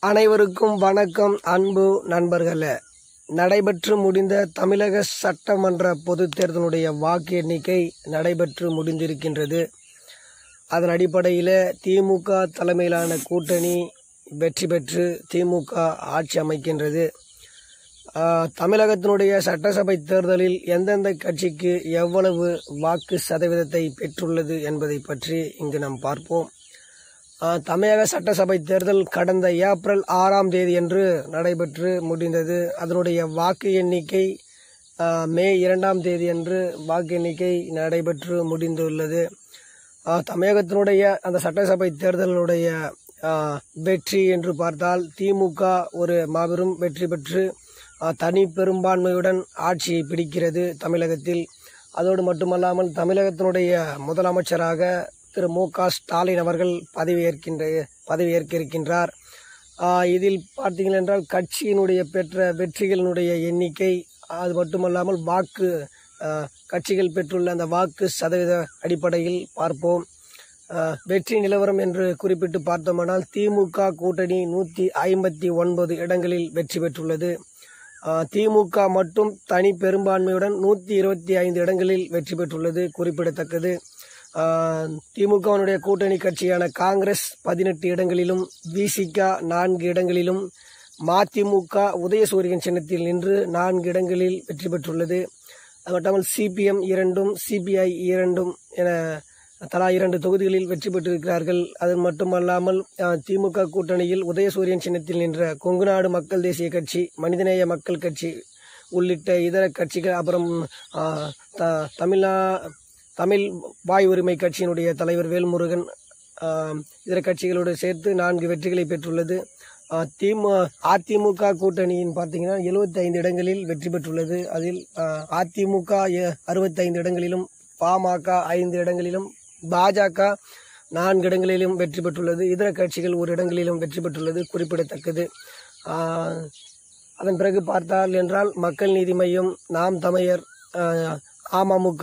அனைவருக்கும் வணக்கம் அன்பு நண்பர்களே நடைபெற்று முடிந்த தமிழக சட்டமன்ற பொதுத் தேர்தலுடைய வாக்கு எண்ணிக்கை நடைபெற்று முடிந்திருக்கின்றது அதன் அடிப்படையில் திமுக தலைமையிலான கூட்டணி வெற்றி பெற்று திமுக ஆட்சி அமைக்கின்றது ஆஹ், தமிழகத்தினுடைய சட்டசபை தேர்தலில் எந்தெந்த கட்சிக்கு எவ்வளவு வாக்கு சதவீதத்தை பெற்றுள்ளது என்பதை பற்றி இங்கு நாம் பார்ப்போம் ஆஹ், தமிழக சட்டசபை தேர்தல் கடந்த ஏப்ரல் ஆறாம் தேதியன்று நடைபெற்று முடிந்தது அதனுடைய வாக்கு எண்ணிக்கை ஆஹ், மே இரண்டாம் தேதியன்று வாக்கு எண்ணிக்கை நடைபெற்று முடிந்துள்ளது ஆஹ், தமிழகத்தினுடைய அந்த சட்டசபை தேர்தலுடைய ஆஹ், வெற்றி என்று பார்த்தால் திமுக ஒரு மாபெரும் வெற்றி பெற்று ஆஹ், தனி பெரும்பான்மையுடன் ஆட்சியை பிடிக்கிறது தமிழகத்தில் அதோடு மட்டுமல்லாமல் தமிழகத்தினுடைய முதலமைச்சராக திரு மு க ஸ்டாலின் அவர்கள் பதவியேற்கின்ற பதவியேற்க இருக்கின்றார் ஆஹ், இதில் பார்த்தீர்கள் என்றால் கட்சியினுடைய பெற்ற வெற்றிகளினுடைய எண்ணிக்கை அது மட்டுமல்லாமல் வாக்கு ஆஹ், கட்சிகள் பெற்றுள்ள அந்த வாக்கு சதவீத அடிப்படையில் பார்ப்போம் ஆஹ், வெற்றி நிலவரம் என்று குறிப்பிட்டு பார்த்தோமானால் திமுக கூட்டணி நூற்றி ஐம்பத்தி ஒன்பது இடங்களில் வெற்றி பெற்றுள்ளது ஆஹ், திமுக மட்டும் தனி பெரும்பான்மையுடன் நூற்றி இருபத்தி ஐந்து இடங்களில் வெற்றி பெற்றுள்ளது குறிப்பிடத்தக்கது ஆஹ், திமுகவினுடைய கூட்டணி கட்சியான காங்கிரஸ் பதினெட்டு இடங்களிலும் விசிக நான்கு இடங்களிலும் மதிமுக உதயசூரியன் சின்னத்தில் நின்று நான்கு இடங்களில் வெற்றி பெற்றுள்ளது அது மட்டுமல் சிபிஎம் இரண்டும் சிபிஐ இரண்டும் என தலா இரண்டு தொகுதிகளில் வெற்றி பெற்றிருக்கிறார்கள் அது மட்டுமல்லாமல் அஹ், திமுக கூட்டணியில் உதயசூரியன் சின்னத்தில் நின்ற கொங்குநாடு மக்கள் தேசிய கட்சி மனிதநேய மக்கள் கட்சி உள்ளிட்ட இதர கட்சிகள் அப்புறம் அஹ், த- தமிழ்நா தமிழ் வாய் உரிமை கட்சியினுடைய தலைவர் வேல்முருகன் அஹ், இதர கட்சிகளோடு சேர்த்து நான்கு வெற்றிகளை பெற்றுள்ளது அஹ், திமு அதிமுக கூட்டணியின் பார்த்தீங்கன்னா 75 ஐந்து இடங்களில் வெற்றி பெற்றுள்ளது அதில் அஹ், அதிமுக அறுபத்தைந்து இடங்களிலும் பாமக ஐந்து இடங்களிலும் பாஜக நான்கு இடங்களிலும் வெற்றி பெற்றுள்ளது இதர கட்சிகள் ஒரு இடங்களிலும் வெற்றி பெற்றுள்ளது குறிப்பிடத்தக்கது ஆஹ், அதன் பிறகு பார்த்தால் என்றால் மக்கள் நீதி மையம் நாம் தமிழர் ஆஹ், அமமுக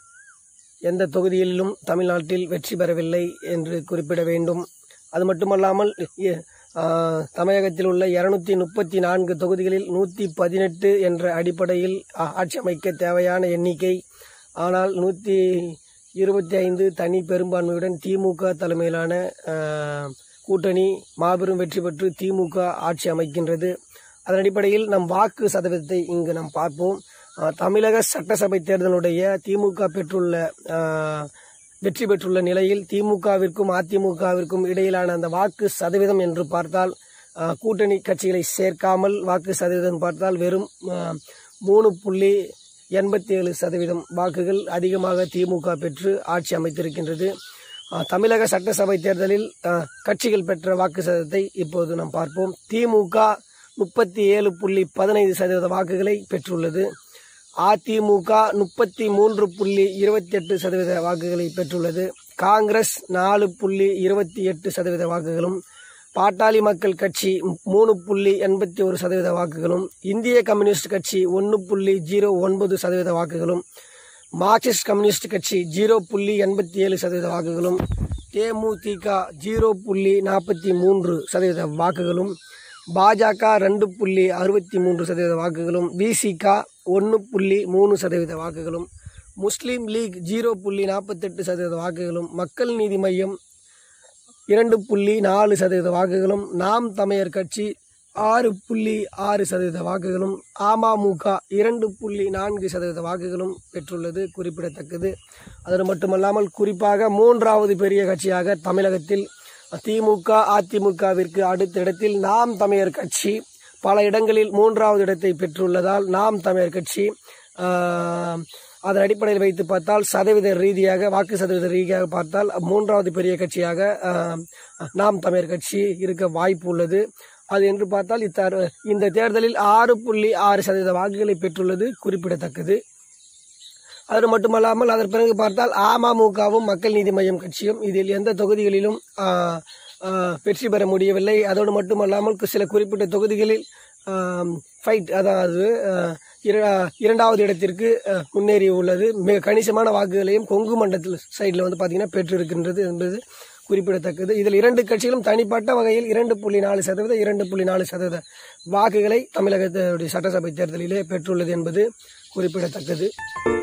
எந்த தொகுதியிலும் தமிழ்நாட்டில் வெற்றி பெறவில்லை என்று குறிப்பிட வேண்டும் அது மட்டுமல்லாமல் எ- ஆஹ், தமிழகத்தில் உள்ள இருநூத்தி முப்பத்தி நான்கு தொகுதிகளில் நூற்றி பதினெட்டு என்ற அடிப்படையில் ஆ- ஆட்சி அமைக்க தேவையான எண்ணிக்கை ஆனால் நூற்றி இருபத்தி ஐந்து தனி பெரும்பான்மையுடன் திமுக தலைமையிலான ஆஹ், கூட்டணி மாபெரும் வெற்றி பெற்று திமுக ஆட்சி அமைக்கின்றது அதன் அடிப்படையில் நம் வாக்கு சதவீதத்தை இங்கு நாம் பார்ப்போம் ஆஹ், தமிழக சட்டசபை தேர்தலுடைய திமுக பெற்றுள்ள ஆஹ், வெற்றி பெற்றுள்ள நிலையில் திமுகவிற்கும் அதிமுகவிற்கும் இடையிலான அந்த வாக்கு சதவீதம் என்று பார்த்தால் ஆஹ், கூட்டணி கட்சிகளை சேர்க்காமல் வாக்கு சதவீதம் பார்த்தால் வெறும் ஆஹ், மூணு புள்ளி எண்பத்தி ஏழு சதவீதம் வாக்குகள் அதிகமாக திமுக பெற்று ஆட்சி அமைத்திருக்கின்றது ஆஹ், தமிழக சட்டசபை தேர்தலில் ஆஹ், கட்சிகள் பெற்ற வாக்கு சதவீதத்தை இப்போது நாம் பார்ப்போம் திமுக முப்பத்தி ஏழு புள்ளி பதினைந்து சதவீத வாக்குகளை பெற்றுள்ளது அதிமுக முப்பத்தி மூன்று புள்ளி இருபத்தி எட்டு சதவீத வாக்குகளை பெற்றுள்ளது காங்கிரஸ் நாலு புள்ளி இருபத்தி எட்டு சதவீத வாக்குகளும் பாட்டாளி மக்கள் கட்சி மூணு புள்ளி எண்பத்தி ஒரு சதவீத வாக்குகளும் இந்திய கம்யூனிஸ்ட் கட்சி ஒன்று புள்ளி ஜீரோ ஒன்பது சதவீத வாக்குகளும் மார்க்சிஸ்ட் கம்யூனிஸ்ட் கட்சி ஜீரோ புள்ளி எண்பத்தி ஏழு சதவீத வாக்குகளும் தேமுதிக ஜீரோ புள்ளி நாற்பத்தி மூன்று சதவீத வாக்குகளும் பாஜக ரெண்டு புள்ளி அறுபத்தி மூன்று சதவீத வாக்குகளும் விசிக ஒன்று புள்ளி மூணு சதவீத வாக்குகளும் முஸ்லீம் லீக் ஜீரோ புள்ளி நாற்பத்தெட்டு சதவீத வாக்குகளும் மக்கள் நீதி மையம் இரண்டு புள்ளி நாலு சதவீத வாக்குகளும் நாம் தமிழர் கட்சி ஆறு புள்ளி ஆறு சதவீத வாக்குகளும் அமமுக இரண்டு புள்ளி நான்கு சதவீத வாக்குகளும் பெற்றுள்ளது குறிப்பிடத்தக்கது அது மட்டுமல்லாமல் குறிப்பாக மூன்றாவது பெரிய கட்சியாக தமிழகத்தில் திமுக அதிமுகவிற்கு அடுத்த இடத்தில் நாம் தமிழர் கட்சி பல இடங்களில் மூன்றாவது இடத்தை பெற்றுள்ளதால் நாம் தமிழர் கட்சி ஆஹ், அதன் அடிப்படையில் வைத்து பார்த்தால் சதவீத ரீதியாக வாக்கு சதவீத ரீதியாக பார்த்தால் மூன்றாவது பெரிய கட்சியாக ஆஹ், நாம் தமிழர் கட்சி இருக்க வாய்ப்பு உள்ளது அது என்று பார்த்தால் இத்தரு இந்த தேர்தலில் ஆறு புள்ளி ஆறு சதவீத வாக்குகளை பெற்றுள்ளது குறிப்பிடத்தக்கது அது மட்டுமல்லாமல் அதன் பிறகு பார்த்தால் அமமுகவும் மக்கள் நீதி மய்யம் கட்சியும் இதில் எந்த தொகுதிகளிலும் ஆ, ஆ, வெற்றி பெற முடியவில்லை அதோடு மட்டுமல்லாமல் சில குறிப்பிட்ட தொகுதிகளில் ஃபைட் அதாவது ஆ, இர- இரண்டாவது இடத்திற்கு ஆ, முன்னேறி உள்ளது மிக கணிசமான வாக்குகளையும் கொங்கு மண்டலத்தில் சைடில் வந்து பார்த்தீங்கன்னா பெற்றிருக்கின்றது என்பது குறிப்பிடத்தக்கது இதில் இரண்டு கட்சிகளும் தனிப்பட்ட வகையில் இரண்டு புள்ளி நாலு சதவீத இரண்டு புள்ளி நாலு சதவீத வாக்குகளை தமிழகத்துடைய சட்டசபை தேர்தலிலே பெற்றுள்ளது என்பது குறிப்பிடத்தக்கது